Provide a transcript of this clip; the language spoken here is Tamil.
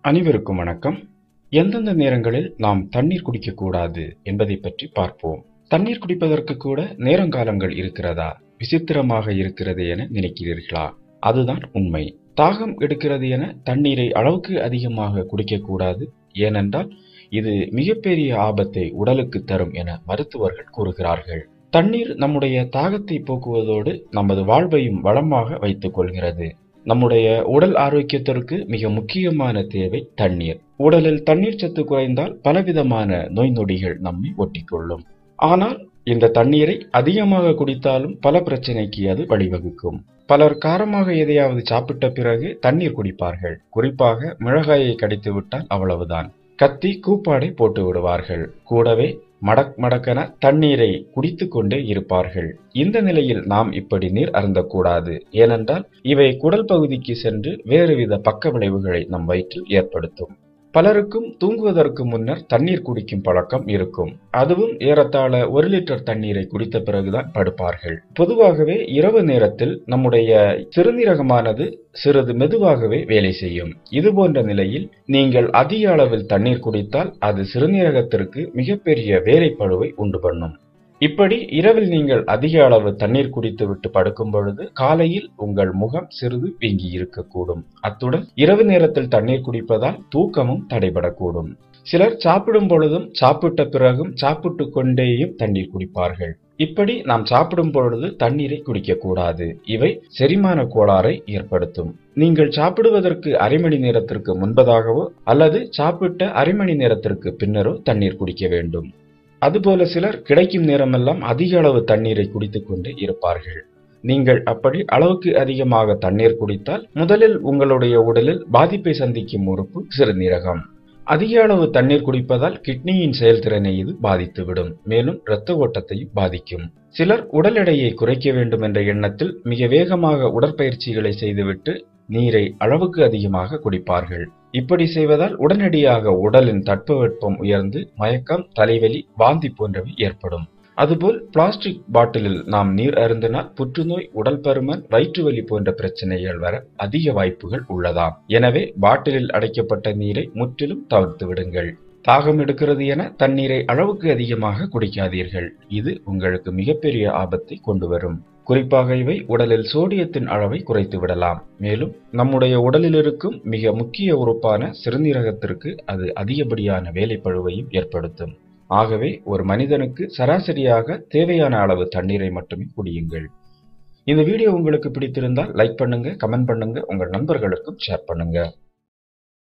அனைவருக்கும் வணக்கம் எந்தெந்த நேரங்களில் நாம் தண்ணீர் குடிக்கக்கூடாது என்பதை பற்றி பார்ப்போம் தண்ணீர் குடிப்பதற்கு கூட நேரங்காலங்கள் இருக்கிறதா விசித்திரமாக இருக்கிறது என நினைக்கிறீர்களா அதுதான் உண்மை தாகம் எடுக்கிறது என தண்ணீரை அளவுக்கு அதிகமாக குடிக்கக்கூடாது ஏனென்றால் இது மிகப்பெரிய ஆபத்தை உடலுக்கு தரும் என மருத்துவர்கள் கூறுகிறார்கள் தண்ணீர் நம்முடைய தாகத்தை போக்குவதோடு நமது வாழ்வையும் வளமாக வைத்துக் கொள்கிறது நம்முடைய உடல் ஆரோக்கியத்திற்கு மிக முக்கியமான தேவை தண்ணீர் உடலில் தண்ணீர் சத்து குறைந்தால் பலவிதமான நோய் நொடிகள் நம்மை ஒட்டிக்கொள்ளும் ஆனால் இந்த தண்ணீரை அதிகமாக குடித்தாலும் பல பிரச்சனைக்கு அது வழிவகுக்கும் பலர் காரமாக எதையாவது சாப்பிட்ட பிறகு தண்ணீர் குடிப்பார்கள் குறிப்பாக மிளகாயை கடித்து விட்டால் அவ்வளவுதான் கத்தி கூப்பாடை போட்டு விடுவார்கள் கூடவே மடக் மடக்கென தண்ணீரை குடித்து கொண்டே இருப்பார்கள் இந்த நிலையில் நாம் இப்படி நீர் அருந்தக்கூடாது ஏனென்றால் இவை குடல் பகுதிக்கு சென்று வேறுவித பக்க விளைவுகளை நம் வயிற்றில் ஏற்படுத்தும் பலருக்கும் தூங்குவதற்கு முன்னர் தண்ணீர் குடிக்கும் பழக்கம் இருக்கும் அதுவும் ஏறத்தாழ ஒரு லிட்டர் தண்ணீரை குடித்த பிறகுதான் படுப்பார்கள் பொதுவாகவே இரவு நேரத்தில் நம்முடைய சிறுநீரகமானது சிறிது மெதுவாகவே வேலை செய்யும் இது போன்ற நிலையில் நீங்கள் அதிக அளவில் தண்ணீர் குடித்தால் அது சிறுநீரகத்திற்கு மிகப்பெரிய வேலைப்பழுவை உண்டு பண்ணும் இப்படி இரவில் நீங்கள் அதிக அளவு தண்ணீர் குடித்துவிட்டு படுக்கும் பொழுது காலையில் உங்கள் முகம் சிறிது வீங்கி இருக்கக்கூடும் அத்துடன் இரவு நேரத்தில் தண்ணீர் குடிப்பதால் தூக்கமும் தடைபடக்கூடும் சிலர் சாப்பிடும் பொழுதும் சாப்பிட்ட பிறகும் சாப்பிட்டு கொண்டேயும் தண்ணீர் குடிப்பார்கள் இப்படி நாம் சாப்பிடும் பொழுது தண்ணீரை குடிக்கக்கூடாது இவை செரிமான கோளாறை ஏற்படுத்தும் நீங்கள் சாப்பிடுவதற்கு அரை மணி நேரத்திற்கு முன்பதாகவோ அல்லது சாப்பிட்ட அரை மணி நேரத்திற்கு பின்னரோ தண்ணீர் குடிக்க வேண்டும் அதுபோல சிலர் கிடைக்கும் நேரமெல்லாம் அதிக அளவு தண்ணீரை குடித்துக் கொண்டே இருப்பார்கள் நீங்கள் அப்படி அளவுக்கு அதிகமாக தண்ணீர் குடித்தால் முதலில் உங்களுடைய உடலில் பாதிப்பை சந்திக்கும் உறுப்பு சிறுநீரகம் அதிக அளவு தண்ணீர் குடிப்பதால் கிட்னியின் செயல்திறனை இது பாதித்துவிடும் மேலும் இரத்த ஓட்டத்தையும் பாதிக்கும் சிலர் உடல் எடையை குறைக்க வேண்டும் என்ற எண்ணத்தில் மிக வேகமாக உடற்பயிற்சிகளை செய்துவிட்டு நீரை அளவுக்கு அதிகமாக குடிப்பார்கள் இப்படி செய்வதால் உடனடியாக உடலின் தட்பவெப்பம் உயர்ந்து மயக்கம் தலைவலி வாந்தி போன்றவை ஏற்படும் அதுபோல் பிளாஸ்டிக் பாட்டிலில் நாம் நீர் அருந்தினால் புற்றுநோய் உடல் பருமன் வயிற்று வலி போன்ற பிரச்சனைகள் வர அதிக வாய்ப்புகள் உள்ளதாம் எனவே பாட்டிலில் அடைக்கப்பட்ட நீரை முற்றிலும் தவிர்த்து விடுங்கள் தாகம் எடுக்கிறது என தண்ணீரை அளவுக்கு அதிகமாக குடிக்காதீர்கள் இது உங்களுக்கு மிகப்பெரிய ஆபத்தை கொண்டு வரும் குறிப்பாக இவை உடலில் சோடியத்தின் அளவை குறைத்து விடலாம் மேலும் நம்முடைய உடலில் இருக்கும் மிக முக்கிய உறுப்பான சிறுநீரகத்திற்கு அது அதிகப்படியான வேலைப்பழுவையும் ஏற்படுத்தும் ஆகவே ஒரு மனிதனுக்கு சராசரியாக தேவையான அளவு தண்ணீரை மட்டுமே குடியுங்கள் இந்த வீடியோ உங்களுக்கு பிடித்திருந்தால் லைக் பண்ணுங்க கமெண்ட் பண்ணுங்க உங்கள் நண்பர்களுக்கும் ஷேர் பண்ணுங்க